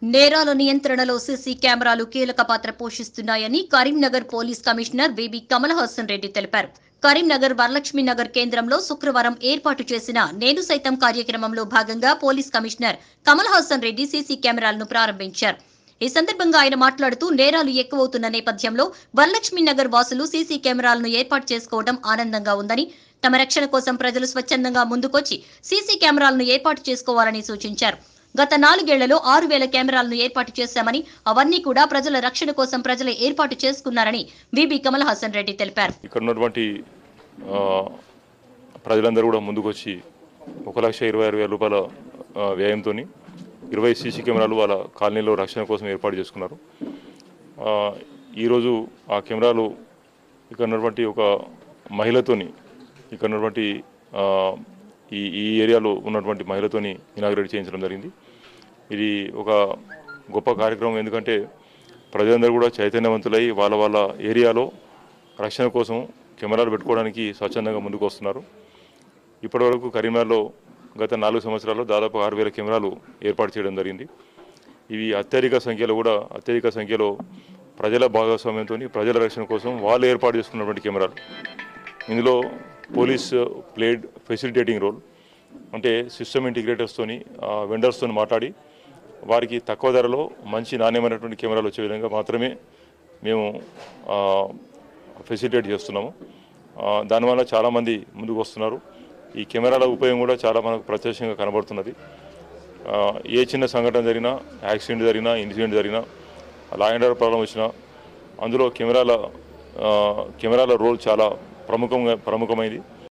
నేరాల నియంత్రణలో సీసీ కెమెరాలు కీలక పాత్ర పోషిస్తున్నాయని Karimnagar police commissioner B B Kamal Haasan Reddy తెలిపారు కరీంనగర్ వరలక్ష్మి నగర్ కేంద్రంలో శుక్రవారం ఏర్పాటు చేసిన నేను సైతం కార్యక్రమంలో భాగంగా police commissioner Kamal Haasan Reddy CC కెమెరాలను ప్రారంభించారు ఈ సందర్భంగా ఆయన మాట్లాడుతూ నేరాలు ఎక్కువవుతున్న నేపథ్యంలో వరలక్ష్మి నగర్ వాసులు సీసీ కెమెరాలను ఏర్పాటు చేసుకోవడం ఆనందంగా ఉందని తమ రక్షణ కోసం ప్రజలు స్వచ్ఛందంగా ముందుకొచ్చి సీసీ కెమెరాలను ఏర్పాటు చేసుకోవాలని సూచించారు గత నాలుగేళ్లలో ఆరు వేల కెమెరాలను ఏర్పాటు చేశామని అవన్నీ కూడా ప్రజల రక్షణ కోసం ప్రజలే ఏర్పాటు చేసుకున్నారని బీబీ కమల్ హాసన్ రెడ్డి తెలిపారు ఇక్కడ ఉన్నటువంటి ఆ, ప్రజలందరూ కూడా ముందుకొచ్చి ఒక లక్ష ఇరవై ఆరు వేల రూపాయల ఆ, వ్యయంతో ఇరవై సీసీ కెమెరాలు వాళ్ళ కాలనీలో రక్షణ కోసం ఏర్పాటు చేసుకున్నారు ఆ, ఈరోజు ఆ కెమెరాలు ఇక్కడ ఉన్నటువంటి ఒక మహిళతోని ఇక్కడ ఉన్నటువంటి ఆ, ఈ ఈ ఏరియాలో ఉన్నటువంటి మహిళతోని ఇనాగ్రేట్ చేయించడం జరిగింది ఇది ఒక గొప్ప కార్యక్రమం ఎందుకంటే ప్రజలందరూ కూడా చైతన్యవంతులై వాళ్ళ వాళ్ళ ఏరియాలో రక్షణ కోసం కెమెరాలు పెట్టుకోవడానికి స్వచ్ఛందంగా ముందుకు వస్తున్నారు ఇప్పటివరకు కరీంనగర్లో గత నాలుగు సంవత్సరాల్లో దాదాపు ఆరు వేల కెమెరాలు ఏర్పాటు చేయడం జరిగింది ఇవి అత్యధిక సంఖ్యలో కూడా అత్యధిక సంఖ్యలో ప్రజల భాగస్వామ్యంతో ప్రజల రక్షణ కోసం వాళ్ళు ఏర్పాటు చేసుకున్నటువంటి కెమెరాలు ఇందులో పోలీస్ ప్లేడ్ ఫెసిలిటేటింగ్ రోల్ అంటే సిస్టమ్ ఇంటిగ్రేటర్స్తోని వెండర్స్తో మాట్లాడి వారికి తక్కువ ధరలో మంచి నాణ్యమైనటువంటి కెమెరాలు వచ్చే విధంగా మాత్రమే మేము ఫెసిలిటేట్ చేస్తున్నాము ఆ, దానివల్ల చాలామంది ముందుకు వస్తున్నారు ఈ కెమెరాల ఉపయోగం కూడా చాలా మనకు ప్రత్యక్షంగా కనబడుతున్నది ఆ, ఏ చిన్న సంఘటన జరిగినా యాక్సిడెంట్ జరిగినా ఇన్సిడెంట్ జరిగినా లా అండ్ ఆర్డర్ ప్రాబ్లం వచ్చినా అందులో కెమెరాల ఆ, కెమెరాల రోల్ చాలా ప్రముఖంగా ప్రముఖమైంది